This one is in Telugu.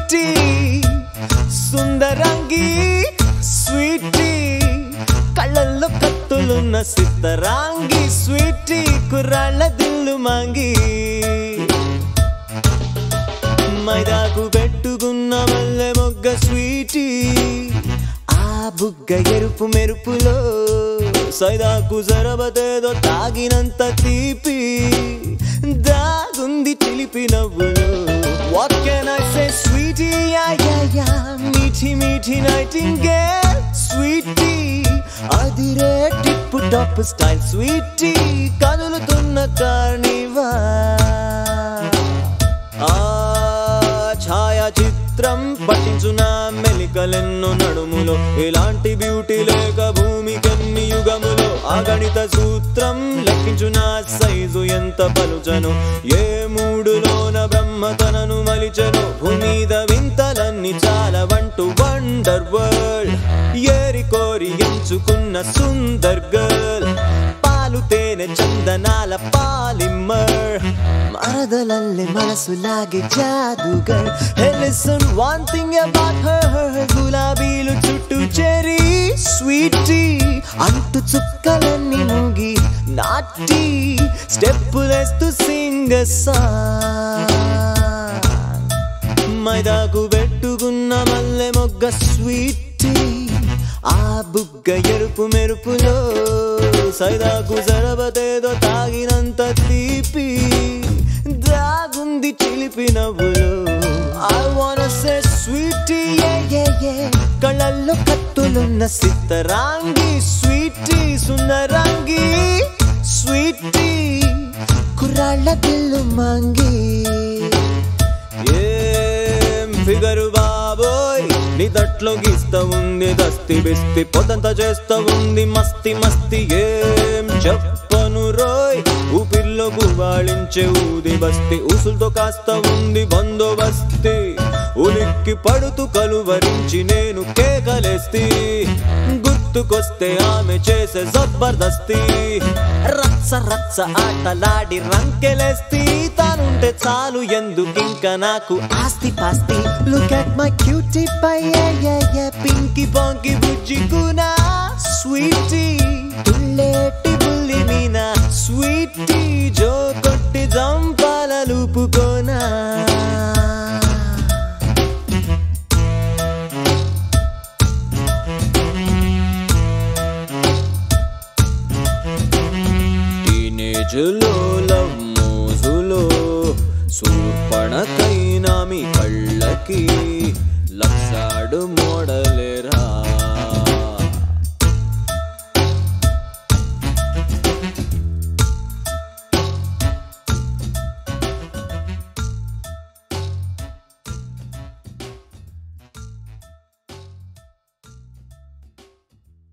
స్వీటీ సుందరంగి స్వీటీ కళ్ళల్లో కత్తులున్న సిద్ధరాంగి స్వీటీ కుర్రాళ్ళ దిల్లు మాంగి మైదాకు పెట్టుకున్న మల్లె మొగ్గ స్వీటీ ఆ బుగ్గ ఎరుపు మెరుపులో సైదాకు జరబతేదో తాగినంత తీపి దాగుంది చిలిపి నవ్వులో what can I say sweetie ya ya ya మీఠి మీఠి నైటింగేల్ స్వీటీ అదిరే టిప్ టాప్ స్టైల్ స్వీటీ కదులుతున్న కార్నివా ఆ ఛాయాచిత్రం పట్టించున మెలికలెన్నో నడుములో ఇలాంటి బ్యూటీ లేక భూమికెన్ని యుగములో ఆ గణిత సూత్రం లెక్కించున సైజు ఎంత పలుచను ఏ మూడులోన బ్రహ్మ తనను మలిచెను భూమీద వింతలన్నీ చాలా వంటూ వండర్ వరల్డ్ ఏరి కోరి ఎంచుకున్న సుందర్ గర్ల్ పాలు తేనె చందనాల పాలిమర్ మరదలల్లే మనసు లాగే జాదుగర్ hey listen one thing about her గులాబీలు చుట్టూ చెరీ స్వీటీ అంటు చుక్కలన్నీ ముగి నాటి స్టెప్పులేస్తూ సింగ మైదాకు పెట్టుకున్న మల్లె మొగ్గ స్వీటీ ఆ బుగ్గ ఎరుపు మెరుపులో సైదాకు జరబతేదో తాగినంత తీపి దాగుంది చిలిపి నవ్వులో ఐ వాన సే స్వీటీ కళ్ళల్లో కత్తులున్న సిత్తరాంగి స్వీటీ సుందరాంగి స్వీటీ కుర్రాళ్ళ దిల్లు మంగి ఏం ఫిగరు బాబోయ్ నీ తట్లో గీస్తా ఉంది దస్తి బిస్తి పొద్దంతా చేస్తా ఉంది మస్తి మస్తి ఏం చెప్పను రోయ్ ఊపిరిలో గువాళించే ఊది బస్తి ఊసులతో కాస్త ఉంది బందోబస్తి ఉలిక్కి పడుతూ కలువరించి నేను కేకలేస్తి గుర్తుకొస్తే ఆమె చేసే జబర్దస్తి రచ్చ రచ్చ ఆటలాడి రంకెలేస్తి తానుంటే చాలు ఎందుకింక నాకు ఆస్తి పాస్తి look at my cutie pie పింకి పాంకి బుజ్జి కునా స్వీటీ తుళ్ళేటి బుల్లి మీనా స్వీటీ జో కొట్టి జంపాల లూపుకోనా టీనేజ్లో లవ్ మోజులో సూర్పణకైనా మీ కళ్ళకి లక్షాడు మోడల్